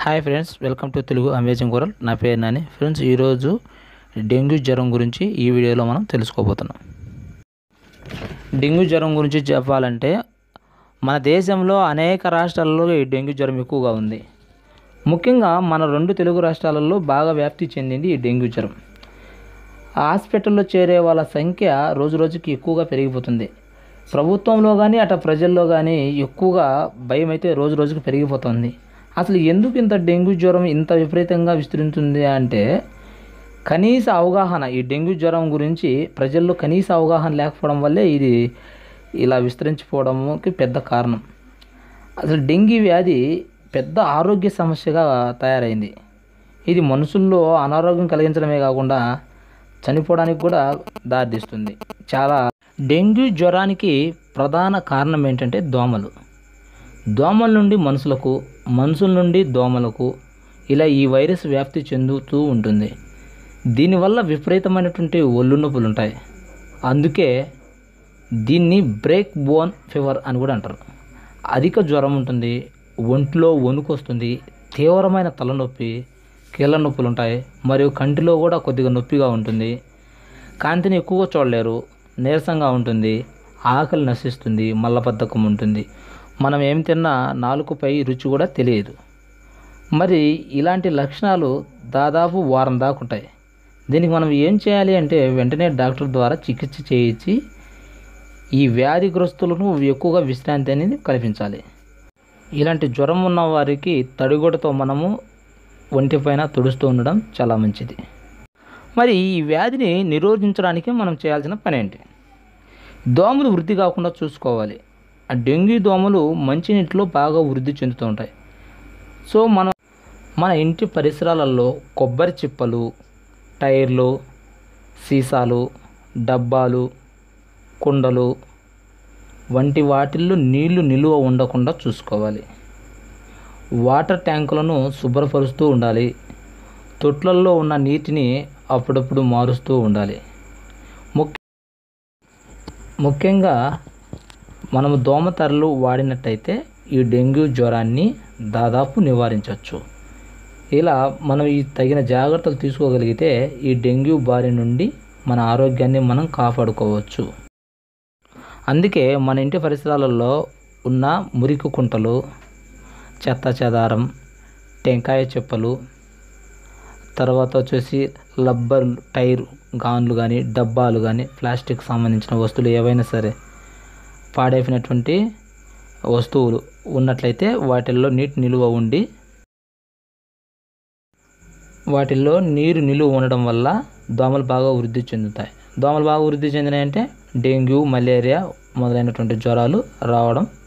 hi friends welcome to Telugu amazing world నా పేరు Nani friends ఈరోజు డెంగ్యూ జ్వరం గురించి ఈ వీడియోలో మనం తెలుసుకోబోతున్నాం డెంగ్యూ జ్వరం గురించి చెప్పాలంటే మన దేశంలో అనేక రాష్ట్రాల్లో ఈ డెంగ్యూ జ్వరం ఎక్కువగా ఉంది ముఖ్యంగా మన రెండు తెలుగు రాష్ట్రాలలో బాగా వ్యాప్తి చెందింది ఈ డెంగ్యూ జ్వరం హాస్పిటల్లో చేరే వాళ్ళ సంఖ్య రోజు రోజుకి ఎక్కువగా పెరిగిపోతుంది ప్రభుత్వంలో కానీ అటు ప్రజల్లో కానీ ఎక్కువగా భయం అయితే రోజు రోజుకి పెరిగిపోతుంది అసలు ఎందుకు ఇంత డెంగ్యూ జ్వరం ఇంత విపరీతంగా విస్తరించింది అంటే కనీస అవగాహన ఈ డెంగ్యూ జ్వరం గురించి ప్రజల్లో కనీస అవగాహన లేకపోవడం వల్లే ఇది ఇలా విస్తరించిపోవడంకి పెద్ద కారణం అసలు డెంగీ వ్యాధి పెద్ద ఆరోగ్య సమస్యగా తయారైంది ఇది మనుషుల్లో అనారోగ్యం కలిగించడమే కాకుండా చనిపోవడానికి కూడా దారితీస్తుంది చాలా డెంగ్యూ జ్వరానికి ప్రధాన కారణం ఏంటంటే దోమలు దోమల నుండి మనుషులకు మనుషుల నుండి దోమలకు ఇలా ఈ వైరస్ వ్యాప్తి చెందుతూ ఉంటుంది దీనివల్ల విపరీతమైనటువంటి ఒళ్ళు నొప్పులు ఉంటాయి అందుకే దీన్ని బ్రేక్ బోన్ ఫీవర్ అని కూడా అంటారు అధిక జ్వరం ఉంటుంది ఒంట్లో వణుకు వస్తుంది తీవ్రమైన తలనొప్పి కీళ్ళ నొప్పులు ఉంటాయి మరియు కంటిలో కూడా కొద్దిగా నొప్పిగా ఉంటుంది కాంతిని ఎక్కువగా చూడలేరు నీరసంగా ఉంటుంది ఆకలి నశిస్తుంది మల్లబద్ధకం ఉంటుంది మనం ఏం తిన్నా నాలుగుపై రుచి కూడా తెలియదు మరి ఇలాంటి లక్షణాలు దాదాపు వారం దాకా ఉంటాయి దీనికి మనం ఏం చేయాలి అంటే వెంటనే డాక్టర్ ద్వారా చికిత్స చేయించి ఈ వ్యాధిగ్రస్తులను ఎక్కువగా విశ్రాంతి అనేది కల్పించాలి ఇలాంటి జ్వరం ఉన్న వారికి తడిగొడతో మనము ఒంటిపైన తుడుస్తూ ఉండడం చాలా మంచిది మరి ఈ వ్యాధిని నిరోధించడానికి మనం చేయాల్సిన పని ఏంటి దోమలు వృద్ధి కాకుండా చూసుకోవాలి ఆ డెంగ్యూ దోమలు మంచినీటిలో బాగా వృద్ధి చెందుతూ ఉంటాయి సో మనం మన ఇంటి పరిసరాలలో కొబ్బరి చిప్పలు టైర్లు సీసాలు డబ్బాలు కుండలు వంటి వాటిల్లో నీళ్లు నిలువ ఉండకుండా చూసుకోవాలి వాటర్ ట్యాంకులను శుభ్రపరుస్తూ ఉండాలి తొట్లల్లో ఉన్న నీటిని అప్పుడప్పుడు మారుస్తూ ఉండాలి ముఖ్య ముఖ్యంగా మనము దోమతెరలు వాడినట్టయితే ఈ డెంగ్యూ జ్వరాన్ని దాదాపు నివారించవచ్చు ఇలా మనం ఈ తగిన జాగ్రత్తలు తీసుకోగలిగితే ఈ డెంగ్యూ బారి నుండి మన ఆరోగ్యాన్ని మనం కాపాడుకోవచ్చు అందుకే మన ఇంటి పరిసరాలలో ఉన్న మురికి కుంటలు చెత్త చెదారం టెంకాయ చెప్పులు తర్వాత వచ్చేసి రబ్బర్ టైర్ గాన్లు కానీ డబ్బాలు కానీ ప్లాస్టిక్ సంబంధించిన వస్తువులు ఏవైనా సరే పాడైపోయినటువంటి వస్తువులు ఉన్నట్లయితే వాటిల్లో నీటి నిలువ ఉండి వాటిల్లో నీరు నిలువ ఉండడం వల్ల దోమలు బాగా వృద్ధి చెందుతాయి దోమలు బాగా వృద్ధి చెందినాయంటే డెంగ్యూ మలేరియా మొదలైనటువంటి జ్వరాలు రావడం